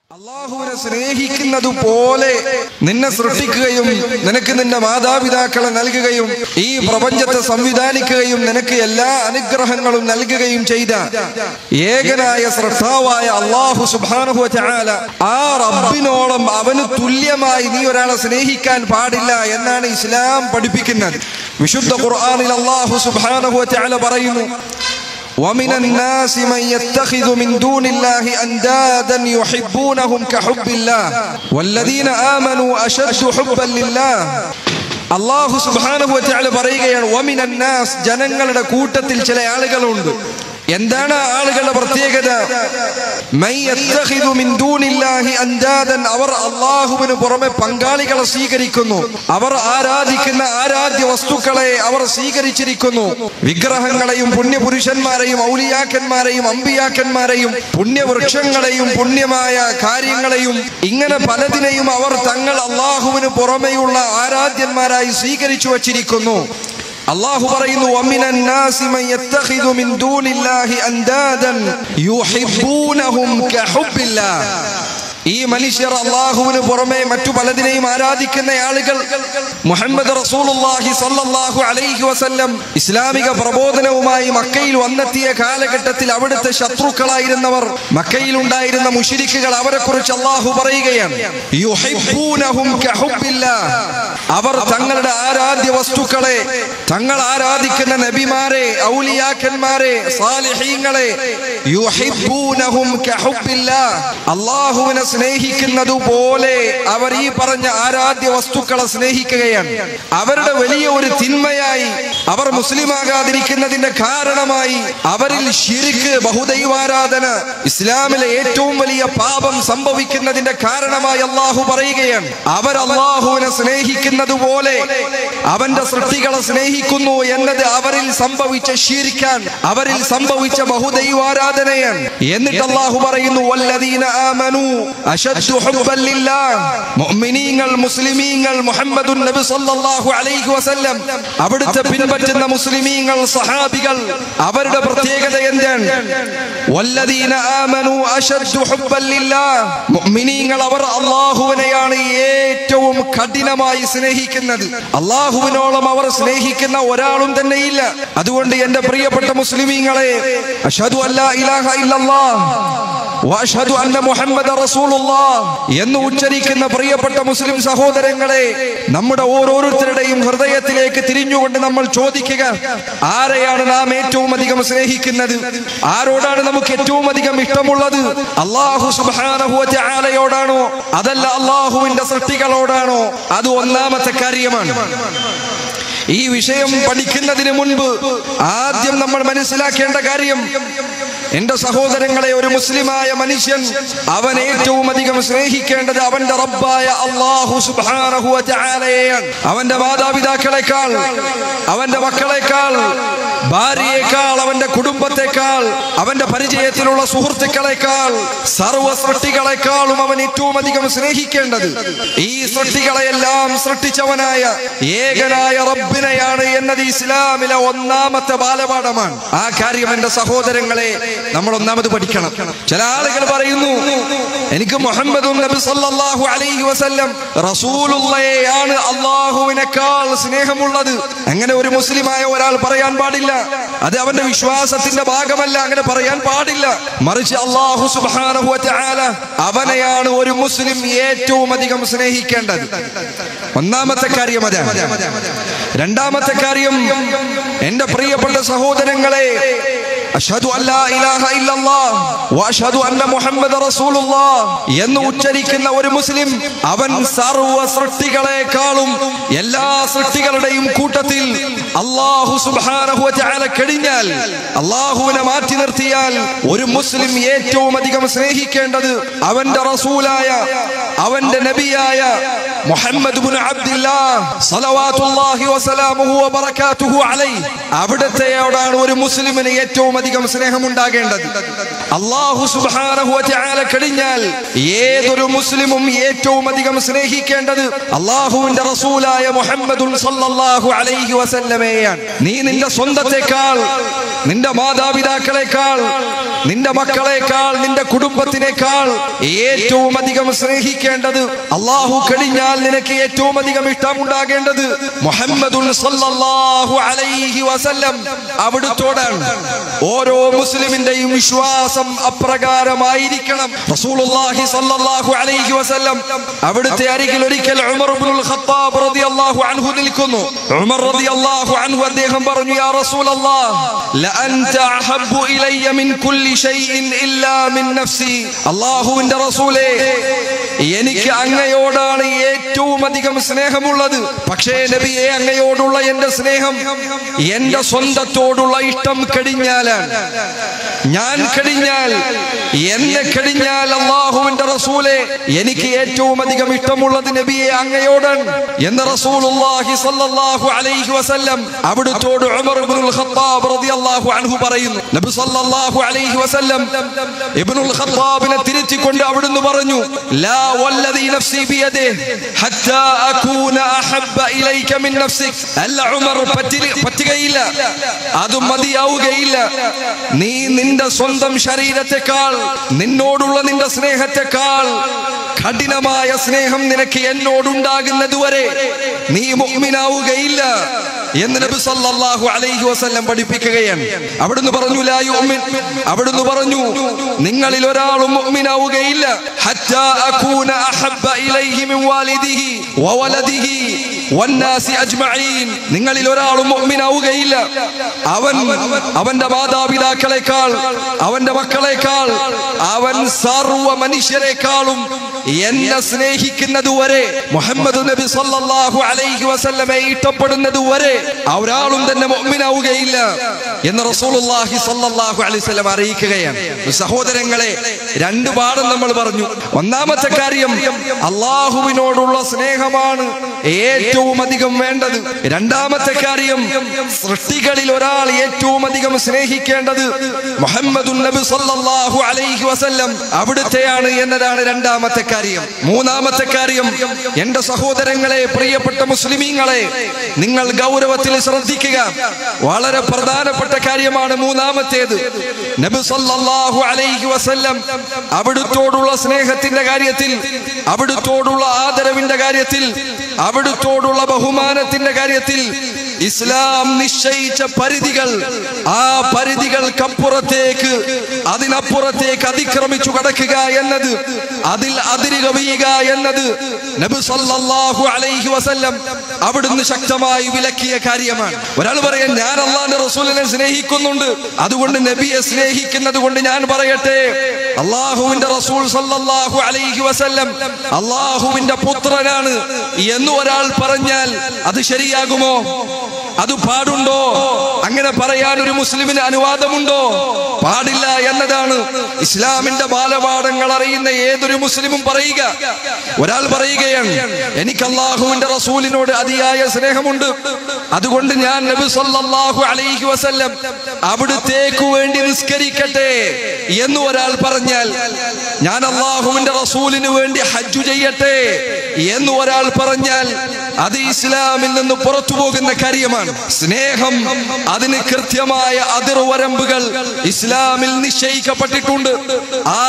അള്ളാഹുവിനെ സ്നേഹിക്കുന്നത് പോലെ നിന്നെ സൃഷ്ടിക്കുകയും നിനക്ക് നിന്റെ മാതാപിതാക്കളെ നൽകുകയും ഈ പ്രപഞ്ചത്തെ സംവിധാനിക്കുകയും നിനക്ക് എല്ലാ അനുഗ്രഹങ്ങളും നൽകുകയും ചെയ്ത ഏകനായ ശ്രദ്ധാവായ അള്ളാഹു സുബാനുഹു ചാല ആ റബ്ബിനോളം അവന് തുല്യമായി നീ ഒരാളെ സ്നേഹിക്കാൻ പാടില്ല എന്നാണ് ഇസ്ലാം പഠിപ്പിക്കുന്നത് വിശുദ്ധ ഖുർആനിൽ അള്ളാഹു സുബാനുഹു ചാല പറയുന്നു ومن الناس من يتخذ من دون الله أندادا يحبونهم كحب الله والذين آمنوا أشد حبا لله അള്ളാഹു സുബാനഹു വച്ചാൽ പറയുകയാണ് ഒമിൻ അന്നാസ് ജനങ്ങളുടെ കൂട്ടത്തിൽ ചില ആളുകളുണ്ട് എന്താണ് ആ ആളുകളുടെ പ്രത്യേകത മൈ യത്തഖിദു മിൻ ദൂനില്ലാഹി അൻദാദൻ അവർ അള്ളാഹുവിന് പുറമെ പങ്കാളികളെ സ്വീകരിക്കുന്നു അവർ ആരാധിക്കുന്ന ആരാധ്യ വസ്തുക്കളെ അവർ സ്വീകരിച്ചിരിക്കുന്നു വിഗ്രഹങ്ങളെയും പുണ്യപുരുഷന്മാരെയും ഔലിയാക്കന്മാരെയും അമ്പിയാക്കന്മാരെയും പുണ്യവൃക്ഷങ്ങളെയും പുണ്യമായ കാര്യങ്ങളെയും ഇങ്ങനെ പലതിനെയും അവർ തങ്ങൾ അള്ളാഹുവിന് പുറമെയുള്ള ആരാധ്യന്മാരായി സ്വീകരിച്ചു വച്ചിരിക്കുന്നു അള്ളാഹു പറയുന്നു وَمِنَ النَّاسِ مَن يَتَّخِذُ مِن دُونِ اللَّهِ أَندَادًا يُحِبُّونَهُمْ كَحُبِّ اللَّهِ ഈ മനുഷ്യർ അള്ളാഹുവിന് പുറമെ മറ്റു പലതിനെയും ആരാധിക്കുന്ന ആളുകൾ മുഹമ്മദ് റസൂലുള്ളാഹി സ്വല്ലല്ലാഹു അലൈഹി വസല്ലം ഇസ്ലാമിക പ്രബോധനവുമായി മക്കയിൽ വന്നെത്തിയ കാലഘട്ടത്തിൽ അവിടുത്തെ ശത്രുക്കളായിരുന്നവർ മക്കയിൽ ഉണ്ടായിരുന്ന മുഷിരിക്കുകൾ അവരെ കുറിച്ച് അള്ളാഹു പറയുകയാണ് യുഹിബ്ബൂനഹും കഹുബ്ബില്ലാഹ്. അവർ തങ്ങളുടെ ആരാധ്യ വസ്തുക്കളെ തങ്ങൾ ആരാധിക്കുന്ന നബിമാരെ ഔലിയാക്കന്മാരെ സാലിഹീങ്ങളെ യുഹിബ്ബൂനഹും കഹുബ്ബില്ലാഹ്. അള്ളാഹുവിനെ സ്നേഹിക്കുന്നത് പോലെ അവർ ഈ പറഞ്ഞ ആരാധ്യ വസ്തുക്കളെ സ്നേഹിക്കുകയാണ് അവരുടെ വലിയ ഒരു തിന്മയായി അവർ മുസ്ലിമാകാതിരിക്കുന്നതിന്റെ കാരണമായി അവരിൽ ശിരിക്ക് ബഹുദൈവാരാധന ഇസ്ലാമിലെ ഏറ്റവും വലിയ പാപം സംഭവിക്കുന്നതിന്റെ കാരണമായി അള്ളാഹു പറയുകയാണ് അവർ അള്ളാഹുവിനെ സ്നേഹിക്കുന്നത് പോലെ അവന്റെ സൃഷ്ടികളെ സ്നേഹിക്കുന്നു എന്നത് അവരിൽ സംഭവിച്ച ശീരിക്കാൻ അവരിൽ സംഭവിച്ച ബഹുദൈവാരാധനയാണ് എന്നിട്ട് അള്ളാഹു പറയുന്നു വല്ലദീന ആമനു അശദ്ദു ഹുബ്ബൻ ലില്ലാഹ് മുഅ്മിനീങ്ങൾ മുസ്ലിമീങ്ങൾ മുഹമ്മദുൻ നബി സല്ലല്ലാഹു അലൈഹി വസല്ലം അവിടുത്തെ പിൻപറ്റുന്ന മുസ്ലിമീങ്ങൾ സഹാബികൾ അവരുടെ പ്രത്യേകത എന്താണ് വല്ലദീന ആമനു അശദ്ദു ഹുബ്ബൻ ലില്ലാഹ് മുഅ്മിനീങ്ങൾ അവർ അല്ലാഹുവിനെയാണ് ഏറ്റവും കഠിനമായി സ്നേഹിക്കുന്നത് അള്ളാഹുവിനോളം അവർ സ്നേഹിക്കുന്ന ഒരാളും തന്നെ ഇല്ല അതുകൊണ്ട് എന്റെ പ്രിയപ്പെട്ട മുസ്ലിമീങ്ങളെ അഷ്ഹദു അല്ലാ ഇലാഹ ഇല്ലല്ലാഹ് വഅഷ്ഹദു അന്ന മുഹമ്മദ റസൂലുള്ളാഹ് എന്ന് ഉച്ചരിക്കുന്ന പ്രിയപ്പെട്ട മുസ്ലിം സഹോദരങ്ങളെ നമ്മുടെ ഓരോരുത്തരുടെയും ഹൃദയത്തിലേക്ക് തിരിഞ്ഞുകൊണ്ട് നമ്മൾ ചോദിക്കുക ആരെയാണ് നാം ഏറ്റവും അധികം സ്നേഹിക്കുന്നത് ആരോടാണ് നമുക്ക് ഏറ്റവും അധികം ഇഷ്ടമുള്ളത് അള്ളാഹു സുബ്ഹാനഹു വ തആലയോടാണോ അതല്ല അള്ളാഹുവിന്റെ സൃഷ്ടികളോടാണോ അത് ഒന്നാമത്തെ കാര്യമാണ് ഈ വിഷയം പഠിക്കുന്നതിന് മുൻപ് ആദ്യം നമ്മൾ മനസ്സിലാക്കേണ്ട കാര്യം എന്റെ സഹോദരങ്ങളെ ഒരു മുസ്ലിമായ മനുഷ്യൻ അവൻ ഏറ്റവും അധികം സ്നേഹിക്കേണ്ടത് അവന്റെ റബ്ബായ അള്ളാഹു സുബ്ഹാനഹു വ തആലയെയാണ് അവന്റെ മാതാപിതാക്കളെക്കാൾ അവന്റെ മക്കളെക്കാൾ ഭാര്യയേക്കാൾ അവന്റെ കുടുംബത്തെക്കാൾ അവന്റെ പരിചയത്തിലുള്ള സുഹൃത്തുക്കളെക്കാൾ സർവ്വ സൃഷ്ടികളെക്കാളും അവൻ ഏറ്റവും അധികം സ്നേഹിക്കേണ്ടത് ഈ സൃഷ്ടികളെയെല്ലാം സൃഷ്ടിച്ചവനായ ഏകനായ റബ്ബിനെയാണ് എന്നത് ഇസ്ലാമിലെ ഒന്നാമത്തെ ബാലപാഠമാണ് ആ കാര്യം എന്റെ സഹോദരങ്ങളെ നമ്മൾ ഒന്നാമത് പഠിക്കണം ചില ആളുകൾ പറയുന്നു എനിക്ക് മുഹമ്മദ് നബി സല്ലല്ലാഹു അലൈഹി വസല്ലം റസൂലുള്ളയെയാണ് അള്ളാഹുവിനേക്കാൾ സ്നേഹമുള്ളത് അങ്ങനെ ഒരു മുസ്ലിമായ ഒരാൾ പറയാൻ പാടില്ല അത് അവന്റെ വിശ്വാസത്തിന്റെ ഭാഗമല്ല അങ്ങനെ പറയാൻ പാടില്ല മറിച്ച് അള്ളാഹു സുബ്ഹാനഹു വ തആല അവനെയാണ് ഒരു മുസ്ലിം ഏറ്റവും അധികം സ്നേഹിക്കേണ്ടത് ഒന്നാമത്തെ കാര്യം അതാണ് രണ്ടാമത്തെ കാര്യം എന്റെ പ്രിയപ്പെട്ട സഹോദരങ്ങളെ അഷ്ഹദു അല്ലാ ഇലാഹ ഇല്ലല്ലാഹ് വഅഷ്ഹദു അന്ന മുഹമ്മദ റസൂലുള്ളാഹ് എന്ന് ഉച്ചരിക്കുന്ന ഒരു മുസ്ലിം അവൻ സർവ്വ സൃഷ്ടികളെക്കാളും എല്ലാ സൃഷ്ടികളുടെയും കൂട്ടത്തിൽ അല്ലാഹു സുബ്ഹാനഹു വ തആല കഴിഞ്ഞാൽ അല്ലാഹുവിനെ മാറ്റി നിർത്തിയാൽ ഒരു മുസ്ലിം ഏറ്റവും അധികം സ്നേഹിക്കേണ്ടത് അവന്റെ റസൂലായ അവന്റെ നബിയായ മുഹമ്മദ് ഇബ്നു അബ്ദില്ലാഹ് സ്വലവാത്തുല്ലാഹി വസലാമുഹു വബറകാതുഹു അലൈഹി അവിടത്തെയോടാണ് ഒരു മുസ്ലിമിന് ഏറ്റവും അധികം സ്നേഹം ഉണ്ടാകേണ്ടത് അല്ലാഹു സുബ്ഹാനഹു വതആല കഴിഞ്ഞാൽ ഏതൊരു മുസ്ലിമും ഏറ്റവും അധികം സ്നേഹിക്കേണ്ടത് അള്ളാഹുവിന്റെ റസൂലായ മുഹമ്മദുൽ സല്ലല്ലാഹു അലൈഹി വസല്ലമയാണ് നീ നിന്റെ സ്വന്തത്തെക്കാൾ നിന്റെ മാതാപിതാക്കളെക്കാൾ നിന്റെ മക്കളെക്കാൾ നിന്റെ കുടുംബത്തിനേക്കാൾ ഏറ്റവും അധികം സ്നേഹിക്കേണ്ടത് അള്ളാഹു കഴിഞ്ഞാൽ നിനക്ക് ഏറ്റവും അധികം ഇഷ്ടമുണ്ടാകേണ്ടത് മുഹമ്മദുൽ സല്ലല്ലാഹു അലൈഹി വസല്ലം അവിടുത്തോടാണ് ഓരോ മുസ്ലിമിന്റെയും വിശ്വാസം അപ്രകാരമായിരിക്കണം റസൂലുള്ളാഹി സല്ലല്ലാഹു അലൈഹി വസല്ലം അവിടുത്തെ അരികിൽ ഒരിക്കൽ ഉമർ ഇബ്നുൽ ഖത്താബ് റളിയല്ലാഹു അൻഹു നിൽക്കുന്നു ഉമർ റളിയല്ലാഹു അൻഹു അദ്ദേഹം പറഞ്ഞു യാ റസൂലല്ലാഹ് ലഅൻത അഹബ്ബു ഇലയ്യ മിൻ കുല്ലി ഷൈഇൻ ഇല്ലാ മിൻ നഫ്സി അല്ലാഹുവിന്റെ റസൂലേ എനിക്ക് അങ്ങയോടാണ് ഏറ്റവും അധികം സ്നേഹമുള്ളത് പക്ഷേ നബിയെ അങ്ങയോടുള്ള എന്റെ സ്നേഹം എന്റെ സ്വന്തത്തോടുള്ള ഇഷ്ടം കടിഞ്ഞാലാണ് ഞാൻ കടിഞ്ഞാൽ എന്നെ കടിഞ്ഞാൽ അള്ളാഹുവിന്റെ റസൂലെ എനിക്ക് ഏറ്റവും അധികം ഇഷ്ടമുള്ളത് നബിയെ അങ്ങയോടാണ് എന്ന് റസൂലുള്ളാഹി സ്വല്ലല്ലാഹു അലൈഹി വസല്ലം അവിടുത്തോട് ഉമർ ഇബ്നുൽ ഖത്താബ് റളിയല്ലാഹു അൻഹു പറയുന്നു നബി സ്വല്ലല്ലാഹു അലൈഹി വസല്ലം ഇബ്നുൽ ഖത്താബിനെ തിരുത്തിക്കൊണ്ട് അവിടുന്ന് പറഞ്ഞു ലാ വല്ലദി നഫ്സി ബിയദിഹി ഹത്താ അകൂന അഹബ്ബ ഇലൈക മിൻ നഫ്സിക് അല്ല ഉമർ പറ്റി- പറ്റുകയില്ല അത് മതിയാവുകയില്ല നീ നിന്റെ സ്വന്തം ശരീരത്തെക്കാൾ നിന്നോടുള്ള നിന്റെ സ്നേഹത്തെക്കാൾ കഠിനമായ സ്നേഹം നിനക്ക് എന്നോടുണ്ടാകുന്നത് വരെ നീ മുഅ്മിനാവുകയില്ല എന്ന് നബി സല്ലല്ലാഹു അലൈഹി വസല്ലം പഠിപ്പിക്കുകയാണ് അവിടുന്ന് പറഞ്ഞു ലാ യുഅ്മിൻ അവിടുന്ന് പറഞ്ഞു നിങ്ങളിൽ ഒരാളും മുഅ്മിനാവുകയില്ല ഹത്താ അകൂന അഹബ്ബ ഇലൈഹി മിൻ വാലിദിഹി വവലദിഹി വന്നാസി അജ്മഈൻ നിങ്ങളിൽ ഒരാളും മുഅ്മിനാവുകയില്ല അവൻ അവന്റെ മാതാപിതാക്കളെക്കാൾ അവന്റെ മക്കളെക്കാൾ അവൻ സർവ മനുഷ്യരെക്കാളും എന്നെ സ്നേഹിക്കുന്നത് വരെ മുഹമ്മദ് നബി സല്ലല്ലാഹു അലൈഹി വസല്ലമെ ഇഷ്ടപ്പെടുന്നത് വരെ ഒരാളും തന്നെ മുഅ്മിനാവുകയില്ല എന്ന് റസൂലുള്ളാഹി സല്ലല്ലാഹു അലൈഹി വസല്ലം അറിയിക്കുകയാണ് സഹോദരങ്ങളെ രണ്ട് പാഠം നമ്മൾ പറഞ്ഞു ഒന്നാമത്തെ കാര്യം അള്ളാഹുവിനോടുള്ള സ്നേഹമാണ് ഏറ്റവും അധികം വേണ്ടത് രണ്ടാമത്തെ കാര്യം സൃഷ്ടികളിൽ ഒരാൾ ഏറ്റവും അധികം സ്നേഹിക്കേണ്ടത് മുഹമ്മദ് നബി സല്ലല്ലാഹു അലൈഹി വസല്ലം അവിടുത്തെയാണ് എന്നതാണ് രണ്ടാമത്തെ കാര്യം മൂന്നാമത്തെ കാര്യം എന്റെ സഹോദരങ്ങളെ പ്രിയപ്പെട്ട മുസ്ലിമീങ്ങളെ നിങ്ങൾ ഗൗരവത്തിൽ ശ്രദ്ധിക്കുക വളരെ പ്രധാനപ്പെട്ട കാര്യമാണ് മൂന്നാമത്തേത് നബി സല്ലല്ലാഹു അലൈഹി വസല്ലം അവിടുത്തോടുള്ള സ്നേഹത്തിന്റെ കാര്യത്തിൽ അവിടുത്തോടുള്ള ആദരവിന്റെ കാര്യത്തിൽ അവിടുത്തോടുള്ള ബഹുമാനത്തിന്റെ കാര്യത്തിൽ ഇസ്ലാം നിശ്ചയിച്ച പരിധികൾ ആ പരിധികൾക്കപ്പുറത്തേക്ക് അതിനപ്പുറത്തേക്ക് അതിക്രമിച്ചു കടക്കുക എന്നത് അതിൽ അതിര് കവിയുക എന്നത് നബി സല്ലല്ലാഹു അലൈഹി വസല്ലം അവിടുന്ന് ശക്തമായി വിലക്കിയ കാര്യമാണ് ഒരാൾ പറയാൻ ഞാൻ അള്ളാന്റെ റസൂലിനെ സ്നേഹിക്കുന്നുണ്ട് അതുകൊണ്ട് നബിയെ സ്നേഹിക്കുന്നത് കൊണ്ട് ഞാൻ പറയട്ടെ അള്ളാഹുവിന്റെ റസൂൽ സല്ലല്ലാഹു അലൈഹി വസല്ലം അള്ളാഹുവിന്റെ പുത്രനാണ് എന്ന് ഒരാൾ പറഞ്ഞാൽ അത് ശരിയാകുമോ അത് പാടുണ്ടോ അങ്ങനെ പറയാൻ ഒരു മുസ്ലിമിന് അനുവാദമുണ്ടോ പാടില്ല എന്നതാണ് ഇസ്ലാമിന്റെ ബാലപാഠങ്ങൾ അറിയുന്ന ഏതൊരു മുസ്ലിമും പറയുക ഒരാൾ പറയുകയാണ് എനിക്ക് അള്ളാഹുവിന്റെ റസൂലിനോട് അതിയായ സ്നേഹമുണ്ട് അതുകൊണ്ട് ഞാൻ നബി സല്ലല്ലാഹു അലൈഹി വസല്ലം അവിടുത്തേക്ക് വേണ്ടി നിസ്കരിക്കട്ടെ എന്ന് ഒരാൾ പറഞ്ഞാൽ ഞാൻ അള്ളാഹുവിന്റെ റസൂലിന് വേണ്ടി ഹജ്ജു ചെയ്യട്ടെ എന്ന് ഒരാൾ പറഞ്ഞാൽ അത് ഇസ്ലാമിൽ നിന്ന് പുറത്തു പോകുന്ന കാര്യമാണ് സ്നേഹം അതിന് കൃത്യമായ അതിർവരമ്പുകൾ ഇസ്ലാമിൽ നിശ്ചയിക്കപ്പെട്ടിട്ടുണ്ട് ആ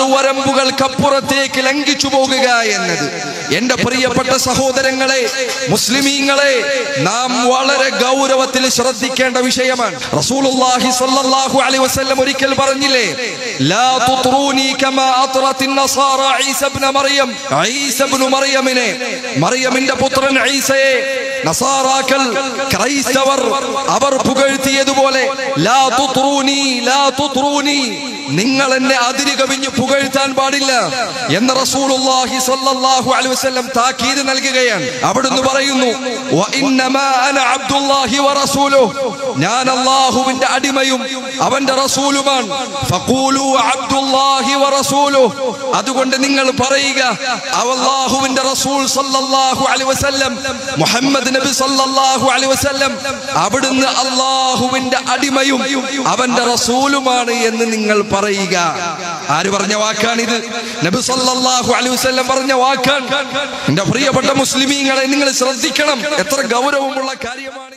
അതിർവരമ്പുകൾക്കപ്പുറത്തേക്ക് ലംഘിച്ചു പോകുക എന്നത് എന്റെ പ്രിയപ്പെട്ട സഹോദരങ്ങളെ മുസ്ലിമീങ്ങളെ നാം വളരെ ഗൗരവത്തിൽ ശ്രദ്ധിക്കേണ്ട വിഷയമാണ് റസൂലുള്ളാഹി സ്വല്ലല്ലാഹു അലൈഹി വസല്ലം ഒരിക്കൽ പറഞ്ഞില്ലേ ലാ തുത്രൂനി കമാ അത്റത്തിൻ നസാറ ഈസ ഇബ്നു മറിയം ഈസ ഇബ്നു മറിയമിനെ മറിയമിന്റെ പുത്രൻ ഈസയെ നസാറാക്കൾ ക്രൈസ്തവർ അവർ പുകഴ്ത്തിയതുപോലെ ലാ തുത്രൂനി ലാ തുത്രൂനി നിങ്ങൾ എന്നെ അതിര് കവിഞ്ഞ് പുകഴ്ത്താൻ പാടില്ല എന്ന് റസൂലുള്ളാഹി സ്വല്ലല്ലാഹു അലൈഹി വസല്ലം താക്കീത് നൽകുകയാണ് അവിടുന്ന് പറയുന്നു "വ ഇന്നമാ അന അബ്ദുല്ലാഹി വ റസൂലുഹു." ഞാൻ അല്ലാഹുവിന്റെ അടിമയും അവന്റെ റസൂലുമാണ് ഫഖൂലു അബ്ദുല്ലാഹി വ റസൂലുഹു. അതുകൊണ്ട് നിങ്ങൾ പറയുക അല്ലാഹുവിന്റെ റസൂൽ സല്ലല്ലാഹു അലൈഹി വസല്ലം മുഹമ്മദ് നബി സല്ലല്ലാഹു അലൈഹി വസല്ലം അവിടുന്ന് അല്ലാഹുവിന്റെ അടിമയും അവന്റെ റസൂലുമാണ് എന്ന് നിങ്ങൾ പറയുക ആര് പറഞ്ഞ വാക്കാണിത് നബി സല്ലല്ലാഹു അലൈഹി വസല്ലം പറഞ്ഞ വാക്കാണ് എന്റെ പ്രിയപ്പെട്ട മുസ്ലിമീങ്ങളെ നിങ്ങൾ ശ്രദ്ധിക്കണം എത്ര ഗൗരവമുള്ള കാര്യമാണ്